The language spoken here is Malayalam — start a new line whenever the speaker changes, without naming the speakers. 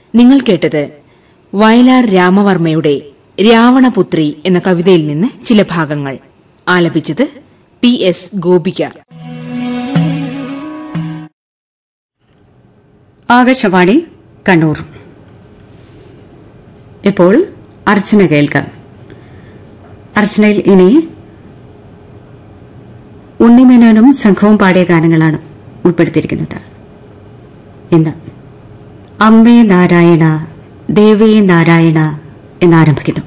നിങ്ങൾ കേട്ടത് വയലാർ രാമവർമ്മയുടെ രാവണപുത്രി എന്ന കവിതയിൽ നിന്ന് ചില ഭാഗങ്ങൾ ആലപിച്ചത് പി എസ് ഗോപിക
ആകാശവാണി കണ്ണൂർ ഇപ്പോൾ അർച്ചന കേൾക്കാം അർച്ചനയിൽ ഇനി ഉണ്ണിമേനോനും സംഘവും പാടിയ ഗാനങ്ങളാണ് ഉൾപ്പെടുത്തിയിരിക്കുന്നത് ഇന്ന് അമ്മേ നാരായണ ദേവേ നാരായണ എന്നാരംഭിക്കുന്നു